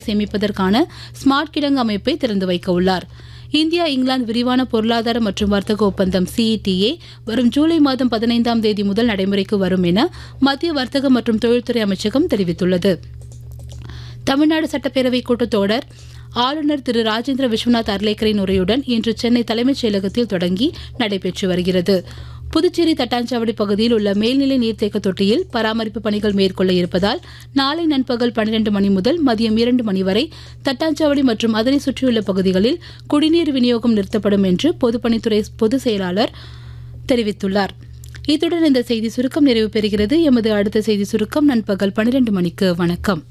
சேமிப்பதற்கான ஸ்மார்ட் கிடங்கு அமைப்பை திறந்து வைக்க உள்ளார் இந்தியா இங்கிலாந்து விரிவான பொருளாதார மற்றும் வர்த்தக ஒப்பந்தம் சிஇடிஏ வரும் ஜூலை மாதம் பதினைந்தாம் தேதி முதல் நடைமுறைக்கு வரும் என மத்திய வர்த்தக மற்றும் தொழில்துறை அமைச்சகம் தெரிவித்துள்ளது தமிழ்நாடு சட்டப்பேரவை கூட்டத்தொடர் ஆளுநர் திரு ராஜேந்திர விஸ்வநாத் அர்லேக்கரின் உரையுடன் இன்று சென்னை தலைமைச் செயலகத்தில் தொடங்கி நடைபெற்று வருகிறது புதுச்சேரி தட்டாஞ்சாவடி பகுதியில் உள்ள மேல்நிலை நீர்த்தேக்க தொட்டியில் பராமரிப்பு பணிகள் மேற்கொள்ள இருப்பதால் நாளை நண்பகல் பன்னிரண்டு மணி முதல் மதியம் இரண்டு மணி வரை தட்டாஞ்சாவடி மற்றும் அதனை சுற்றியுள்ள பகுதிகளில் குடிநீர் விநியோகம் நிறுத்தப்படும் என்று பொதுப்பணித்துறை பொதுச் செயலாளர் தெரிவித்துள்ளார் இத்துடன் இந்த செய்தி சுருக்கம் நிறைவு பெறுகிறது எமது அடுத்த செய்தி சுருக்கம் நண்பகல் பன்னிரண்டு மணிக்கு வணக்கம்